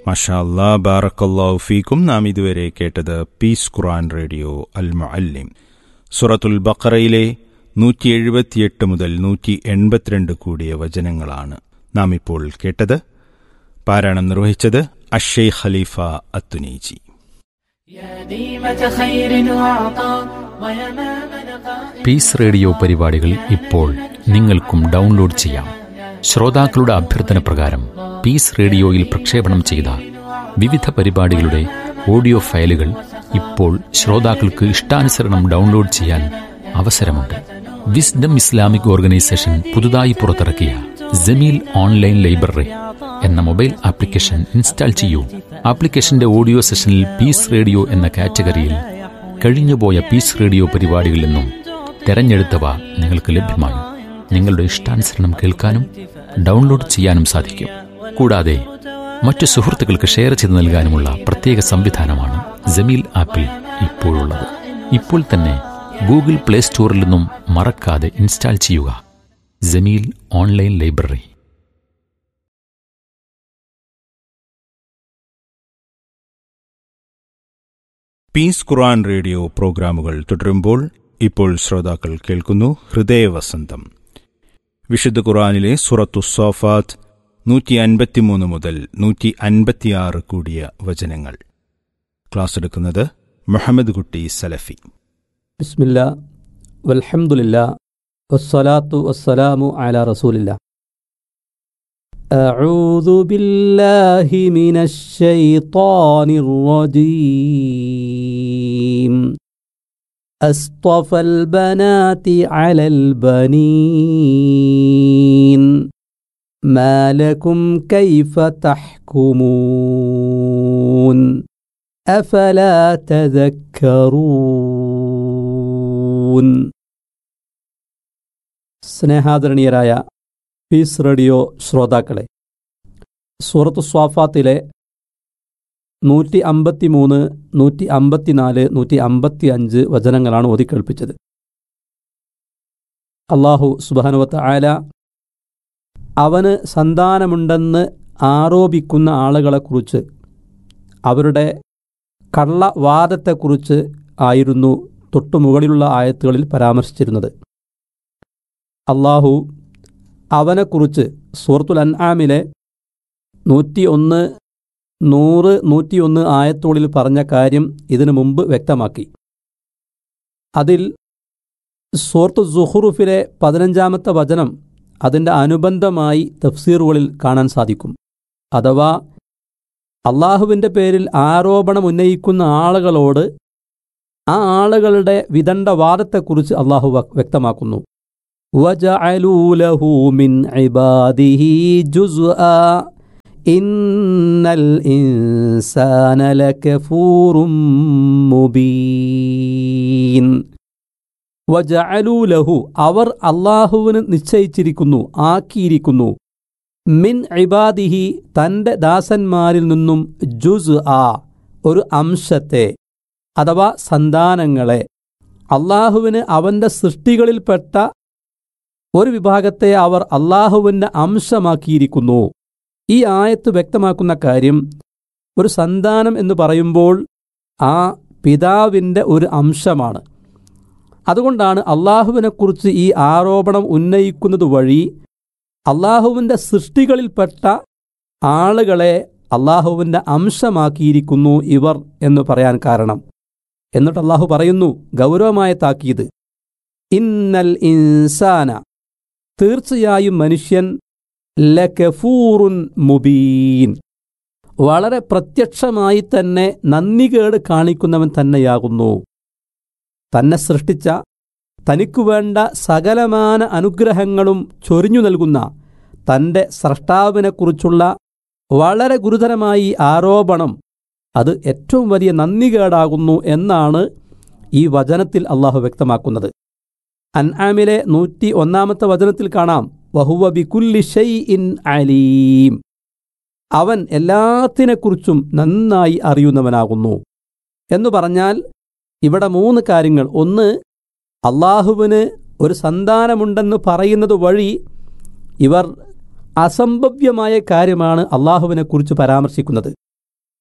മഷാ അല്ലാ ബാറക്കല്ലാഹു ഫീക്കും നാം ഇതുവരെ കേട്ടത് പീസ് ഖുറാൻ റേഡിയോ അൽ മുഅല്ലിം സുറത്തുൽ ബഖറയിലെ നൂറ്റി എഴുപത്തിയെട്ട് മുതൽ നൂറ്റി എൺപത്തിരണ്ട് കൂടിയ വചനങ്ങളാണ് നാം ഇപ്പോൾ കേട്ടത് പാരായണം നിർവഹിച്ചത് അഷേ ഖലീഫ അത്തുനീജി يا ديمة خير وعطاء ويمام لقاء പീസ് റേഡിയോ പരിപാടികൾ ഇപ്പോൾ നിങ്ങൾക്കും ഡൗൺലോഡ് ചെയ്യാം ശ്രോതാക്കളുടെ അഭ്യർത്ഥന പ്രകാരം പീസ് റേഡിയോയിൽ പ്രക്ഷേപണം ചെയ്ത വിവിധ പരിപാടികളുടെ ഓഡിയോ ഫയലുകൾ ഇപ്പോൾ ശ്രോതാക്കൾക്ക് ഇഷ്ടാനുസരണം ഡൗൺലോഡ് ചെയ്യാൻ അവസരമുണ്ട് വിസ്ഡം ഇസ്ലാമിക് ഓർഗനൈസേഷൻ പുതുതായി പുറത്തിറക്കിയ ജമീൽ ഓൺലൈൻ ലൈബ്രറി എന്ന മൊബൈൽ ആപ്ലിക്കേഷൻ ഇൻസ്റ്റാൾ ചെയ്യൂ ആപ്ലിക്കേഷന്റെ ഓഡിയോ സെഷനിൽ പീസ് റേഡിയോ എന്ന കാറ്റഗറിയിൽ കഴിഞ്ഞുപോയ പീസ് റേഡിയോ പരിപാടികളിൽ നിന്നും തെരഞ്ഞെടുത്തവ നിങ്ങൾക്ക് ലഭ്യമാണ് നിങ്ങളുടെ ഇഷ്ടാനുസരണം കേൾക്കാനും ഡൗൺലോഡ് ചെയ്യാനും സാധിക്കും കൂടാതെ മറ്റു സുഹൃത്തുക്കൾക്ക് ഷെയർ ചെയ്ത് നൽകാനുമുള്ള പ്രത്യേക സംവിധാനമാണ് ജമീൽ ആപ്പിൽ ഇപ്പോഴുള്ളത് ഇപ്പോൾ തന്നെ ഗൂഗിൾ പ്ലേ സ്റ്റോറിൽ നിന്നും മറക്കാതെ ഇൻസ്റ്റാൾ ചെയ്യുക Jameel online library peace Quran radio പ്രോഗ്രാമുകൾ തുടരുമ്പോൾ ഇപ്പോൾ ശ്രോതാക്കൾ കേൾക്കുന്നു ഹൃദയവസന്തം വിശുദ്ധ ഖുറാനിലെ സുറത്തു സോഫാത്ത് നൂറ്റി അൻപത്തിമൂന്ന് മുതൽ നൂറ്റി അൻപത്തിയാറ് കൂടിയ വചനങ്ങൾ ക്ലാസ് എടുക്കുന്നത് മുഹമ്മദ് കുട്ടി സലഫി ബിസ്മില്ല വൽഹംദുലില്ല വസ്സലാത്തു വസ്സലാമു അല റസൂലില്ല أعوذ بالله من الشيطان الرجيم أصطفى البنات على البنين ما لكم كيف تحكمون أفلا تذكرون സ്നേഹാദരണീയരായ പീസ് റേഡിയോ ശ്രോതാക്കളെ സൂറത്ത് സ്വാഫാത്തിലെ നൂറ്റി അമ്പത്തി മൂന്ന് നൂറ്റി അമ്പത്തിനാല് നൂറ്റി അമ്പത്തി അഞ്ച് വചനങ്ങളാണ് ഓതിക്കേൾപ്പിച്ചത് അള്ളാഹു സുബാനുവത്ത് ആല അവന് സന്താനമുണ്ടെന്ന് ആരോപിക്കുന്ന ആളുകളെക്കുറിച്ച് അവരുടെ കള്ളവാദത്തെക്കുറിച്ച് ആയിരുന്നു തൊട്ടുമുകളിലുള്ള ആയത്തുകളിൽ പരാമർശിച്ചിരുന്നത് അള്ളാഹു അവനെക്കുറിച്ച് സൂറത്തുൽ അൻആമിലെ നൂറ്റി ഒന്ന് നൂറ് നൂറ്റിയൊന്ന് ആയത്തുകളിൽ പറഞ്ഞ കാര്യം ഇതിനു മുമ്പ് വ്യക്തമാക്കി അതിൽ സൂറത്ത് സുഹുറുഫിലെ പതിനഞ്ചാമത്തെ വചനം അതിൻ്റെ അനുബന്ധമായി തഫ്സീറുകളിൽ കാണാൻ സാധിക്കും അഥവാ അള്ളാഹുവിൻ്റെ പേരിൽ ആരോപണം ഉന്നയിക്കുന്ന ആളുകളോട് ആ ആളുകളുടെ വിദണ്ഡവാദത്തെക്കുറിച്ച് അള്ളാഹു വ- വ്യക്തമാക്കുന്നു وَجَعَلُوا لَهُ مِنْ عِبَادِهِ جُزْءًا إِنَّ الْإِنسَانَ لَكَفُورٌ مُبِينٌ وَجَعَلُوا لَهُ അവർ അള്ളാഹുവിന് നിശ്ചയിച്ചിരിക്കുന്നു ആക്കിയിരിക്കുന്നു മിൻ ഇബാദിഹി തൻ്റെ ദാസന്മാരിൽ നിന്നും ജുസ് ആ ഒരു അംശത്തെ അഥവാ സന്താനങ്ങളെ അള്ളാഹുവിന് അവൻ്റെ സൃഷ്ടികളിൽപ്പെട്ട ഒരു വിഭാഗത്തെ അവർ അള്ളാഹുവിൻ്റെ അംശമാക്കിയിരിക്കുന്നു ഈ ആയത്ത് വ്യക്തമാക്കുന്ന കാര്യം ഒരു സന്താനം എന്ന് പറയുമ്പോൾ ആ പിതാവിൻ്റെ ഒരു അംശമാണ് അതുകൊണ്ടാണ് അള്ളാഹുവിനെക്കുറിച്ച് ഈ ആരോപണം ഉന്നയിക്കുന്നത് വഴി അള്ളാഹുവിൻ്റെ സൃഷ്ടികളിൽപ്പെട്ട ആളുകളെ അള്ളാഹുവിൻ്റെ അംശമാക്കിയിരിക്കുന്നു ഇവർ എന്ന് പറയാൻ കാരണം എന്നിട്ട് അള്ളാഹു പറയുന്നു ഗൗരവമായ താക്കീത് ഇന്നൽ ഇൻസാന തീർച്ചയായും മനുഷ്യൻ ലകഫൂറുൻ മുബീൻ വളരെ പ്രത്യക്ഷമായി തന്നെ നന്ദികേട് കാണിക്കുന്നവൻ തന്നെയാകുന്നു തന്നെ സൃഷ്ടിച്ച തനിക്കു വേണ്ട സകലമാന അനുഗ്രഹങ്ങളും ചൊരിഞ്ഞു നൽകുന്ന തൻ്റെ സ്രഷ്ടാവിനെക്കുറിച്ചുള്ള വളരെ ഗുരുതരമായി ആരോപണം അത് ഏറ്റവും വലിയ നന്ദികേടാകുന്നു എന്നാണ് ഈ വചനത്തിൽ അള്ളാഹു വ്യക്തമാക്കുന്നത് അൻആമിലെ നൂറ്റി ഒന്നാമത്തെ വചനത്തിൽ കാണാം വഹുവ ബികുല്ലി ഷൈഇൻ അലീം അവൻ എല്ലാത്തിനെക്കുറിച്ചും നന്നായി അറിയുന്നവനാകുന്നു എന്നു പറഞ്ഞാൽ ഇവിടെ മൂന്ന് കാര്യങ്ങൾ ഒന്ന് അള്ളാഹുവിന് ഒരു സന്താനമുണ്ടെന്ന് പറയുന്നത് വഴി ഇവർ അസംഭവ്യമായ കാര്യമാണ് അള്ളാഹുവിനെക്കുറിച്ച് പരാമർശിക്കുന്നത്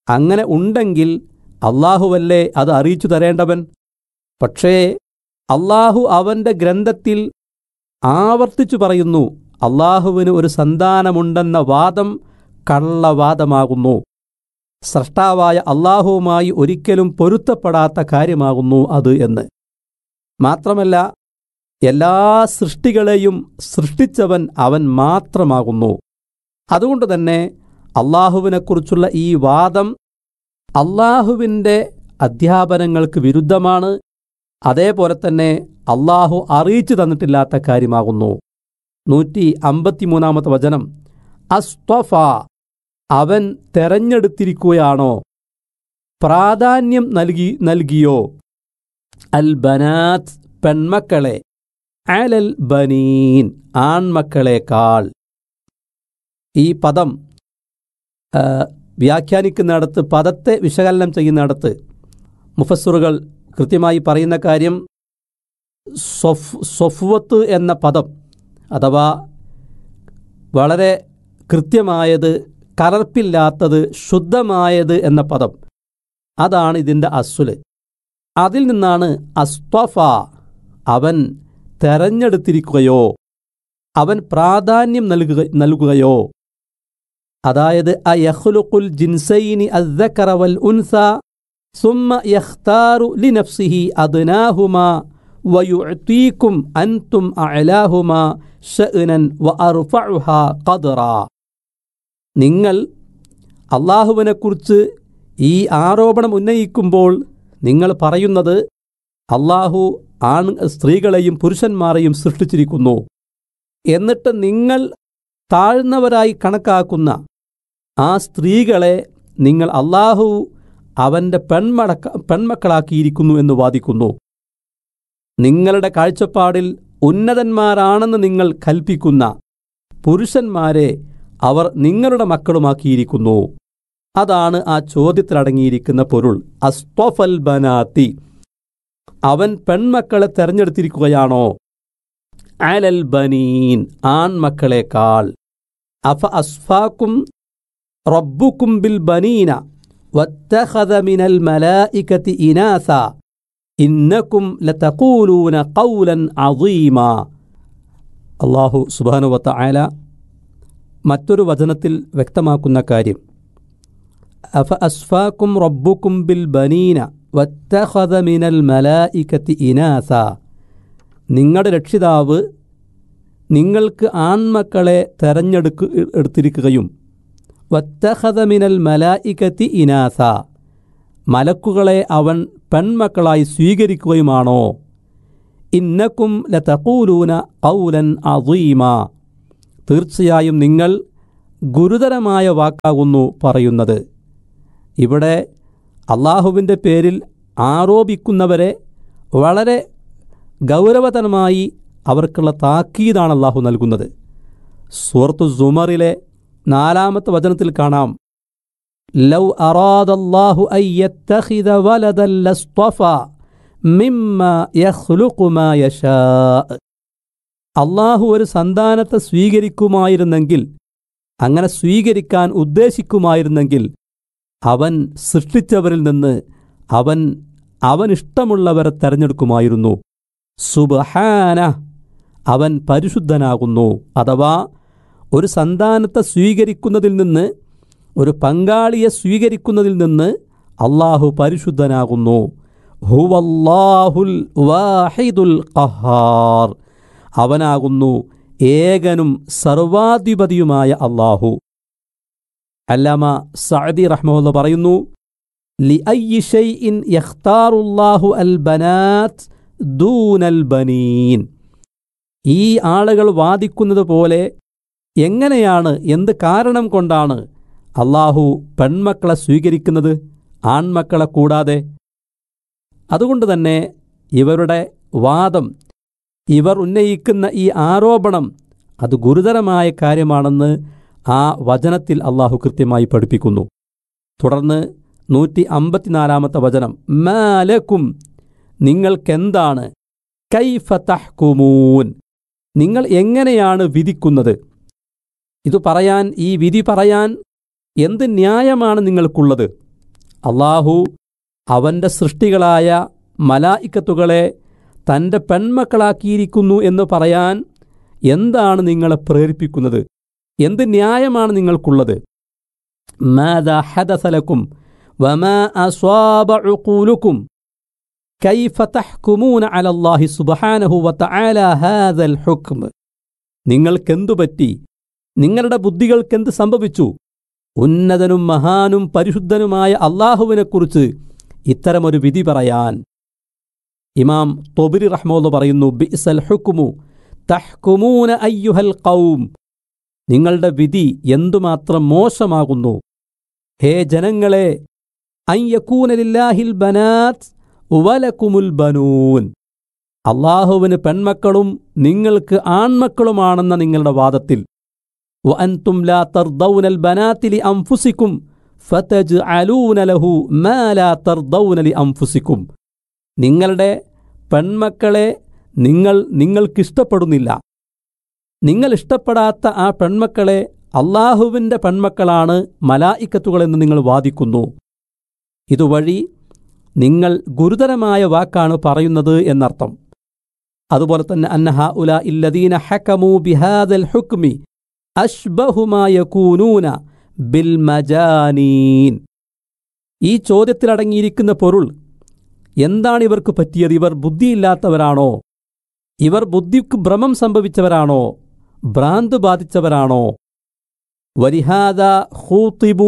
അങ്ങനെ ഉണ്ടെങ്കിൽ അള്ളാഹുവല്ലേ അത് അറിയിച്ചു തരേണ്ടവൻ പക്ഷേ അള്ളാഹു അവൻ്റെ ഗ്രന്ഥത്തിൽ ആവർത്തിച്ചു പറയുന്നു അള്ളാഹുവിന് ഒരു സന്താനമുണ്ടെന്ന വാദം കള്ളവാദമാകുന്നു സ്രഷ്ടാവായ അള്ളാഹുവുമായി ഒരിക്കലും പൊരുത്തപ്പെടാത്ത കാര്യമാകുന്നു അത് എന്ന് മാത്രമല്ല എല്ലാ സൃഷ്ടികളെയും സൃഷ്ടിച്ചവൻ അവൻ മാത്രമാകുന്നു അതുകൊണ്ട് തന്നെ അള്ളാഹുവിനെക്കുറിച്ചുള്ള ഈ വാദം അള്ളാഹുവിൻ്റെ അധ്യാപനങ്ങൾക്ക് വിരുദ്ധമാണ് അതേപോലെ തന്നെ അള്ളാഹു അറിയിച്ചു തന്നിട്ടില്ലാത്ത കാര്യമാകുന്നു നൂറ്റി അമ്പത്തിമൂന്നാമത്തെ വചനം അസ്ത്വഫ അവൻ തെരഞ്ഞെടുത്തിരിക്കുകയാണോ പ്രാധാന്യം നൽകി നൽകിയോ അൽ ബനാത്ത് പെൺമക്കളെ അലൽ ബനീൻ ആൺമക്കളെക്കാൾ ഈ പദം ആ, വ്യാഖ്യാനിക്കുന്നിടത്ത് പദത്തെ വിശകലനം ചെയ്യുന്നിടത്ത് മുഫസ്സുറുകൾ കൃത്യമായി പറയുന്ന കാര്യം സൊഫ് സൊഫ്വത്ത് എന്ന പദം അഥവാ വളരെ കൃത്യമായത് കലർപ്പില്ലാത്തത് ശുദ്ധമായത് എന്ന പദം അതാണ് ഇതിൻ്റെ അസ്സുല് അതിൽ നിന്നാണ് അസ്ത്വഫ അവൻ തെരഞ്ഞെടുത്തിരിക്കുകയോ അവൻ പ്രാധാന്യം നൽകുക നൽകുകയോ അതായത് അയഹ്ലുഖുൽ ജിൻസൈനി അദ്ദക്കറ വൽ ഉൻസ സുമ്മ യഖ്താറു ലിനഫ്സിഹി അദ്നാഹുമാ വയുഅ്തീകും അൻതും അഅലാഹുമാ ഷഅ്നൻ വഅർഫഉഹാ ഖദ്റാ നിങ്ങൾ അള്ളാഹുവിനെക്കുറിച്ച് ഈ ആരോപണം ഉന്നയിക്കുമ്പോൾ നിങ്ങൾ പറയുന്നത് അള്ളാഹു ആൺ സ്ത്രീകളെയും പുരുഷന്മാരെയും സൃഷ്ടിച്ചിരിക്കുന്നു എന്നിട്ട് നിങ്ങൾ താഴ്ന്നവരായി കണക്കാക്കുന്ന ആ സ്ത്രീകളെ നിങ്ങൾ അള്ളാഹു അവൻ്റെ പെൺമടക്ക പെൺമക്കളാക്കിയിരിക്കുന്നു എന്ന് വാദിക്കുന്നു നിങ്ങളുടെ കാഴ്ചപ്പാടിൽ ഉന്നതന്മാരാണെന്ന് നിങ്ങൾ കൽപ്പിക്കുന്ന പുരുഷന്മാരെ അവർ നിങ്ങളുടെ മക്കളുമാക്കിയിരിക്കുന്നു അതാണ് ആ ചോദ്യത്തിലടങ്ങിയിരിക്കുന്ന പൊരുൾ അസ്തഫൽ ബനാത്തി അവൻ പെൺമക്കളെ തെരഞ്ഞെടുത്തിരിക്കുകയാണോ അലൽ ബനീൻ ആൺമക്കളെക്കാൾ അഫ അസ്ഫാക്കും റബ്ബുക്കും ബിൽ ബനീന വത്തഖദ മിനൽ മലായികത്തി ഇനാസ ഇന്നക്കും ലതഖൂലൂന ഖൗലൻ അദീമ അള്ളാഹു സുബാനുവത്ത ആല മറ്റൊരു വചനത്തിൽ വ്യക്തമാക്കുന്ന കാര്യം അഫ അസ്ഫാക്കും റബ്ബുക്കും ബിൽ ബനീന വത്തഖദ മിനൽ മലായികത്തി ഇനാസ നിങ്ങളുടെ രക്ഷിതാവ് നിങ്ങൾക്ക് ആൺമക്കളെ തെരഞ്ഞെടുക്കു എടുത്തിരിക്കുകയും വത്തഖദ മിനൽ മലായികത്തി ഇനാസ മലക്കുകളെ അവൻ പെൺമക്കളായി സ്വീകരിക്കുകയുമാണോ ഇന്നക്കും ലതഖൂലൂന ഖൗലൻ അദീമ തീർച്ചയായും നിങ്ങൾ ഗുരുതരമായ വാക്കാകുന്നു പറയുന്നത് ഇവിടെ അള്ളാഹുവിൻ്റെ പേരിൽ ആരോപിക്കുന്നവരെ വളരെ ഗൗരവതരമായി അവർക്കുള്ള താക്കീതാണ് അള്ളാഹു നൽകുന്നത് സൂറത്തു സുമറിലെ നാലാമത്തെ വചനത്തിൽ കാണാം ലൗ അറാദല്ലാഹു അയ്യത്തഖിദ വലദൻ ലസ്തഫ മിമ്മ യഖ്ലുഖു മാ യശാ അള്ളാഹു ഒരു സന്താനത്തെ സ്വീകരിക്കുമായിരുന്നെങ്കിൽ അങ്ങനെ സ്വീകരിക്കാൻ ഉദ്ദേശിക്കുമായിരുന്നെങ്കിൽ അവൻ സൃഷ്ടിച്ചവരിൽ നിന്ന് അവൻ അവനിഷ്ടമുള്ളവരെ തെരഞ്ഞെടുക്കുമായിരുന്നു സുബഹാന അവൻ പരിശുദ്ധനാകുന്നു അഥവാ ഒരു സന്താനത്തെ സ്വീകരിക്കുന്നതിൽ നിന്ന് ഒരു പങ്കാളിയെ സ്വീകരിക്കുന്നതിൽ നിന്ന് അള്ളാഹു പരിശുദ്ധനാകുന്നു ഹുവല്ലാഹുൽ വാഹിദുൽ ഖഹാർ അവനാകുന്നു ഏകനും സർവാധിപതിയുമായ അള്ളാഹു അല്ലാമ സഅദി റഹ്മുല്ല പറയുന്നു لأي شيء يختار الله البنات دون البنين ഈ ആളുകൾ വാദിക്കുന്നത് പോലെ എങ്ങനെയാണ് എന്ത് കാരണം കൊണ്ടാണ് അള്ളാഹു പെൺമക്കളെ സ്വീകരിക്കുന്നത് ആൺമക്കളെ കൂടാതെ അതുകൊണ്ട് തന്നെ ഇവരുടെ വാദം ഇവർ ഉന്നയിക്കുന്ന ഈ ആരോപണം അത് ഗുരുതരമായ കാര്യമാണെന്ന് ആ വചനത്തിൽ അള്ളാഹു കൃത്യമായി പഠിപ്പിക്കുന്നു തുടർന്ന് നൂറ്റി അമ്പത്തിനാലാമത്തെ വചനം മാലക്കും നിങ്ങൾക്കെന്താണ് കൈഫ തഹ്കുമൂൻ നിങ്ങൾ എങ്ങനെയാണ് വിധിക്കുന്നത് ഇത് പറയാൻ ഈ വിധി പറയാൻ എന്ത് ന്യായമാണ് നിങ്ങൾക്കുള്ളത് അള്ളാഹു അവൻ്റെ സൃഷ്ടികളായ മലായിക്കത്തുകളെ തൻ്റെ പെൺമക്കളാക്കിയിരിക്കുന്നു എന്ന് പറയാൻ എന്താണ് നിങ്ങളെ പ്രേരിപ്പിക്കുന്നത് എന്ത് ന്യായമാണ് നിങ്ങൾക്കുള്ളത് മാതാ ഹദസലക്കും വമാ അസ്വാബ ഉഖൂലുക്കും കൈഫ തഹ്കുമൂന അലല്ലാഹി സുബ്ഹാനഹു വതആല ഹാദൽ ഹുക്ം നിങ്ങൾക്കെന്തു പറ്റി നിങ്ങളുടെ ബുദ്ധികൾക്കെന്ത് സംഭവിച്ചു ഉന്നതനും മഹാനും പരിശുദ്ധനുമായ അള്ളാഹുവിനെക്കുറിച്ച് ഇത്തരമൊരു വിധി പറയാൻ ഇമാം തൊബിരി റഹ്മോന്ന് പറയുന്നു ബിസൽ ഹുക്കുമു തഹ്കുമൂന അയ്യുഹൽ കൗം നിങ്ങളുടെ വിധി എന്തുമാത്രം മോശമാകുന്നു ഹേ ജനങ്ങളെ അയ്യക്കൂനലില്ലാഹിൽ ബനാത്ത് വലക്കുമുൽ ബനൂൻ അള്ളാഹുവിന് പെൺമക്കളും നിങ്ങൾക്ക് ആൺമക്കളുമാണെന്ന നിങ്ങളുടെ വാദത്തിൽ وأنتم لا ترضون البنات لأنفسكم فتجعلون له ما لا ترضون لأنفسكم നിങ്ങളുടെ പെൺമക്കളെ നിങ്ങൾ നിങ്ങൾക്കിഷ്ടപ്പെടുന്നില്ല നിങ്ങൾ ഇഷ്ടപ്പെടാത്ത ആ പെൺമക്കളെ അള്ളാഹുവിൻ്റെ പെൺമക്കളാണ് മലായിക്കത്തുകളെന്ന് നിങ്ങൾ വാദിക്കുന്നു ഇതുവഴി നിങ്ങൾ ഗുരുതരമായ വാക്കാണ് പറയുന്നത് എന്നർത്ഥം അതുപോലെ തന്നെ അന്നഹ ഉല ഇല്ലദീന ഹക്കമു ബിഹാദൽ ഹുക്മി അഷ്ബഹുമായൂനൂന ബിൽ മജാനീൻ ഈ ചോദ്യത്തിലടങ്ങിയിരിക്കുന്ന പൊരുൾ എന്താണ് ഇവർക്ക് പറ്റിയത് ഇവർ ബുദ്ധിയില്ലാത്തവരാണോ ഇവർ ബുദ്ധിക്ക് ഭ്രമം സംഭവിച്ചവരാണോ ഭ്രാന്ത് ബാധിച്ചവരാണോ വരിഹാദ ഹൂത്തിബു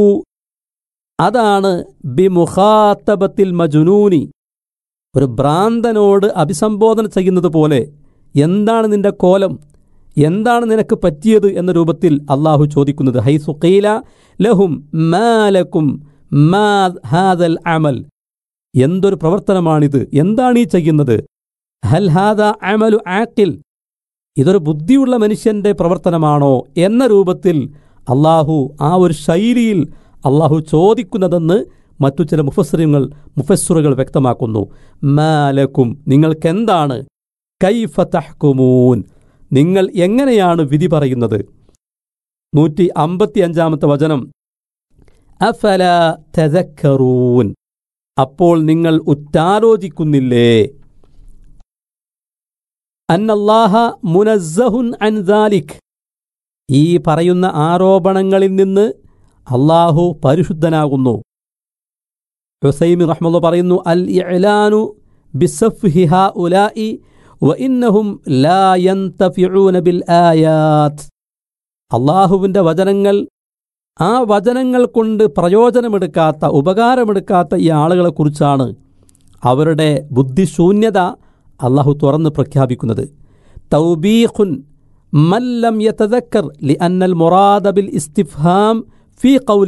അതാണ് ബിമുഖാത്തബത്തിൽ മജുനൂനി ഒരു ഭ്രാന്തനോട് അഭിസംബോധന ചെയ്യുന്നത് പോലെ എന്താണ് നിന്റെ കോലം എന്താണ് നിനക്ക് പറ്റിയത് എന്ന രൂപത്തിൽ അള്ളാഹു ചോദിക്കുന്നത് ഹൈസുഖീല ലഹും മാലക്കും മാ ഹാദൽ അമൽ എന്തൊരു പ്രവർത്തനമാണിത് എന്താണ് ഈ ചെയ്യുന്നത് ഹൽ ഹാദ അമലു ആക്കിൽ ഇതൊരു ബുദ്ധിയുള്ള മനുഷ്യന്റെ പ്രവർത്തനമാണോ എന്ന രൂപത്തിൽ അള്ളാഹു ആ ഒരു ശൈലിയിൽ അള്ളാഹു ചോദിക്കുന്നതെന്ന് മറ്റു ചില മുഫസ്സറുകൾ മുഫസ്സുറുകൾ വ്യക്തമാക്കുന്നു മാലക്കും നിങ്ങൾക്കെന്താണ് കൈഫ തഹ്കുമൂൻ നിങ്ങൾ എങ്ങനെയാണ് വിധി പറയുന്നത് നൂറ്റി അമ്പത്തി അഞ്ചാമത്തെ വചനം അഫല തെതക്കറൂൻ അപ്പോൾ നിങ്ങൾ ഉറ്റാലോചിക്കുന്നില്ലേ അന്നല്ലാഹ മുനസ്സഹുൻ അൻ ദാലിക് ഈ പറയുന്ന ആരോപണങ്ങളിൽ നിന്ന് അള്ളാഹു പരിശുദ്ധനാകുന്നു ഹുസൈമി റഹ്മുള്ള പറയുന്നു അൽ ഇഅ്ലാനു ബിസഫ്ഹിഹ ഉലായി വഇന്നഹും ലാ യന്തഫിഊന ബിൽ ആയാത്ത് അള്ളാഹുവിൻ്റെ വചനങ്ങൾ ആ വചനങ്ങൾ കൊണ്ട് പ്രയോജനമെടുക്കാത്ത ഉപകാരമെടുക്കാത്ത ഈ ആളുകളെക്കുറിച്ചാണ് അവരുടെ ബുദ്ധിശൂന്യത അള്ളാഹു തുറന്ന് പ്രഖ്യാപിക്കുന്നത് തൗബീഖുൻ മല്ലം യതദക്കർ ലി അന്നൽ മുറാദ ബിൽ ഇസ്തിഫ്ഹാം ഫീ ഖൗലി